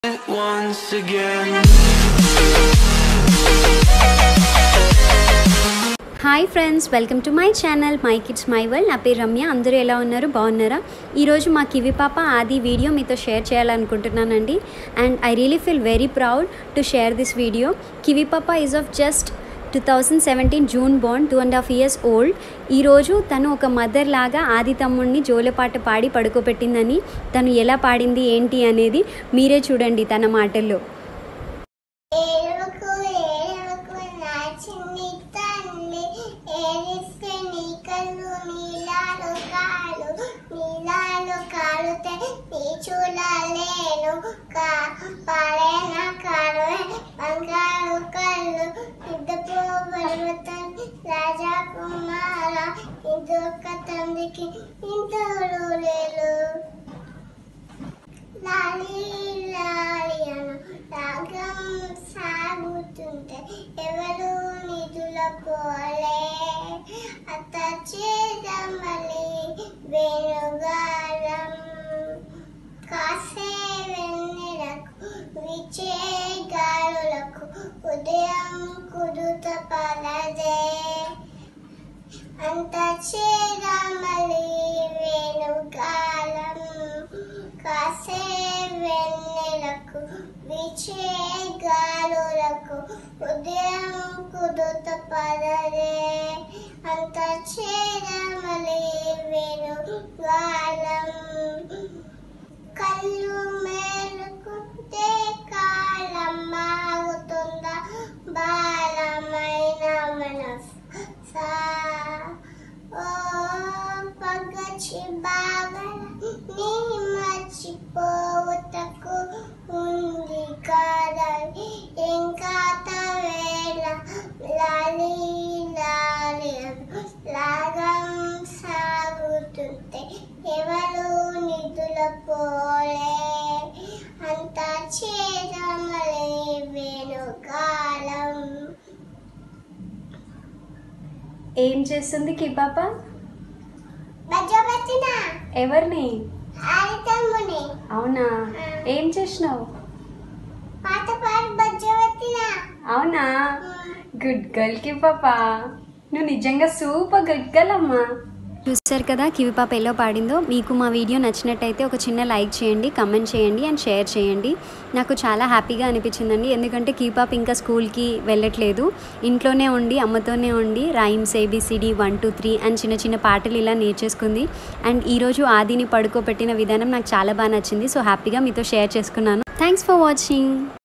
once again. Hi friends welcome to my channel my kids my world నా పేరు రమ్య అందరూ ఎలా ఉన్నారు బాగున్నారా ఈరోజు మా కివి పాప ఆది వీడియో మీతో షేర్ చేయాలనుకుంటున్నానండి and I really feel very proud to share this video కివి పాప is of just two thousand seventeen June బాండ్ two and half years old ఈరోజు తను ఒక మదర్ లాగా ఆది తమ్ముడిని జోలపాట పాడి పడుకోబెట్టిందని తను ఎలా పాడింది ఏంటి అనేది మీరే చూడండి తన మాటల్లో ఏడుకు ఏడుకు నా చిన్ని తల్లి ఏడిస్తే నీ కళ్ళు నీలాలు కాలు నీలాలు కాలుతే నీ చూడలేను కా పాడేన కాలు బంగారు కళ్ళు నిద్రపోబడుతాను రాజా కుమార ఇంకొక తండ్రికి ఇంతరు లేరు లాలి లాలి అను రాగం సాగుతుంటే ఎవరు నిధుల పోలే అత్త చేదమలి వేణుగారం కాసే వెన్నెలకు విచే గాలులకు ఉదయం కుదుట పలదే అంత చేరమలి వేణుగాలం కాసే వెన్నెలకు విచే గాలులకు ఉదయం కుదుట పదరే అంత చేరమలి వేణుగాలం కళ్ళు మేలుకుంటే కాలం మాగుతుందా బాలమైన మనసు సా ఓ పగచి బాగా నీ మర్చిపోవుటకు ఉంది కదా ఇంకా వేళ లాలి లాలి అను లాగం సాగుతుంటే ఎవరు నిధుల పోలే అంత చేదమలే వేణుకాలం ఏం చేస్తుంది కి పాప బజబతిన ఎవరిని ఆరితమ్ముని అవునా ఏం చేసినావు పాత పాట బజబతిన అవునా గుడ్ గర్ల్ కి పాప నువ్వు నిజంగా సూపర్ గుడ్ గర్ల్ అమ్మా చూసారు కదా కివి పాప ఎలా పాడిందో మీకు మా వీడియో నచ్చినట్టయితే ఒక చిన్న లైక్ చేయండి కమెంట్ చేయండి అండ్ షేర్ చేయండి నాకు చాలా హ్యాపీగా అనిపించిందండి ఎందుకంటే కివి పాప ఇంకా స్కూల్కి వెళ్ళట్లేదు ఇంట్లోనే ఉండి అమ్మతోనే ఉండి rhymes A B C D one two three and చిన్న చిన్న పాటలు ఇలా నేర్చేసుకుంది అండ్ ఈరోజు ఆదిని పడుకోబెట్టిన విధానం నాకు చాలా బాగా నచ్చింది సో హ్యాపీగా మీతో షేర్ చేసుకున్నాను థ్యాంక్స్ ఫర్ వాచింగ్